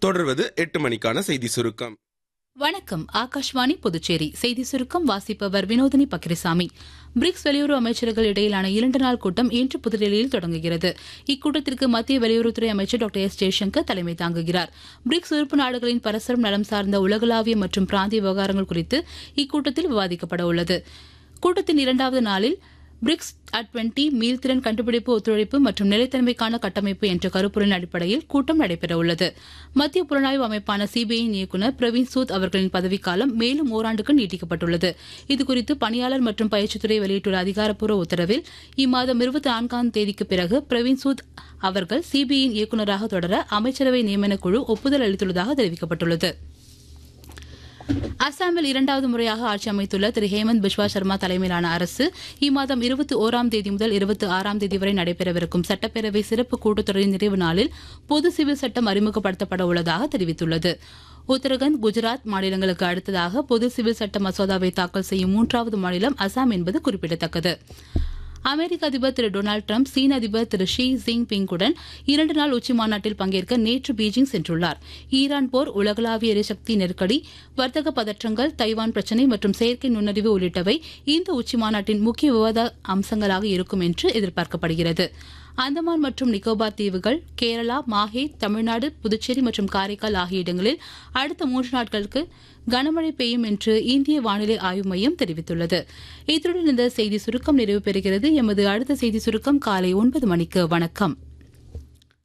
தொடர்வது எட்டு மணிக்கான செய்தி சுருக்கம் வணக்கம் ஆகாஷ்வாணி புதுச்சேரி செய்தி சுருக்கம் வாசிப்பவர் வினோதினி பக்ரிசாமி பிரிக்ஸ் வெளியுறவு அமைச்சர்கள் இடையிலான இரண்டு நாள் கூட்டம் இன்று புதுடெல்லியில் தொடங்குகிறது இக்கூட்டத்திற்கு மத்திய வெளியுறவுத்துறை அமைச்சர் டாக்டர் எஸ் ஜெய்சங்கர் தலைமை தாங்குகிறார் பிரிக்ஸ் உறுப்பு நாடுகளின் பரஸ்பரம் நலம் சார்ந்த உலகளாவிய மற்றும் பிராந்திய விவகாரங்கள் குறித்து இக்கூட்டத்தில் விவாதிக்கப்பட உள்ளது கூட்டத்தின் இரண்டாவது நாளில் பிரிக்ஸ் அட் டுவெண்டி மீள்திறன் கண்டுபிடிப்பு ஒத்துழைப்பு மற்றும் நிலைத்தன்மைக்கான கட்டமைப்பு என்ற கருப்பொருளின் அடிப்படையில் கூட்டம் நடைபெற உள்ளது மத்திய புலனாய்வு அமைப்பான சிபிஐயின் இயக்குநர் பிரவீன் சூத் அவர்களின் பதவிக்காலம் மேலும் ஓராண்டுக்கு நீட்டிக்கப்பட்டுள்ளது இதுகுறித்து பணியாளர் மற்றும் பயிற்சித்துறை வெளியிட்டுள்ள அதிகாரப்பூர்வ உத்தரவில் இம்மாதம் இருபத்தி நான்காம் தேதிக்கு பிறகு பிரவீன் சூத் அவர்கள் சிபிஐயின் இயக்குநராக தொடர அமைச்சரவை நியமன குழு ஒப்புதல் அளித்துள்ளதாக தெரிவிக்கப்பட்டுள்ளது அசாமில் இரண்டாவது முறையாக ஆட்சி அமைத்துள்ள திரு ஹேமந்த் பிஸ்வா சர்மா தலைமையிலான அரசு இம்மாதம் இருபத்தி ஓராம் தேதி முதல் இருபத்தி ஆறாம் தேதி வரை நடைபெறவிருக்கும் சட்டப்பேரவை சிறப்பு கூட்டத்தொடரின் நிறைவு நாளில் பொது சிவில் சட்டம் அறிமுகப்படுத்தப்பட உள்ளதாக தெரிவித்துள்ளது உத்தரகண்ட் குஜராத் மாநிலங்களுக்கு அடுத்ததாக பொது சிவில் சட்ட மசோதாவை தாக்கல் செய்யும் மூன்றாவது மாநிலம் அசாம் என்பது குறிப்பிடத்தக்கது அமெரிக்க அதிபர் திரு டொனால்டு ட்ரம்ப் சீன அதிபர் திரு ஷி ஜிங் பிங்குடன் இரண்டு நாள் உச்சி மாநாட்டில் பங்கேற்க நேற்று பீஜிங் சென்றுள்ளார் ஈரான் போர் உலகளாவிய எரிசக்தி நெருக்கடி வர்த்தக பதற்றங்கள் தைவான் பிரச்சினை மற்றும் செயற்கை நுண்ணறிவு உள்ளிட்டவை இந்த உச்சி மாநாட்டின் முக்கிய விவாத அம்சங்களாக இருக்கும் என்று எதிர்பார்க்கப்படுகிறது அந்தமான் மற்றும் நிக்கோபார் தீவுகள் கேரளா மாஹே தமிழ்நாடு புதுச்சேரி மற்றும் காரைக்கால் ஆகிய இடங்களில் அடுத்த மூன்று நாட்களுக்கு கனமழை பெய்யும் என்று இந்திய வானிலை ஆய்வு மையம் தெரிவித்துள்ளது இத்துடன் இந்த செய்தி சுருக்கம் நிறைவு பெறுகிறது எமது அடுத்த செய்தி சுருக்கம் காலை ஒன்பது மணிக்கு வணக்கம்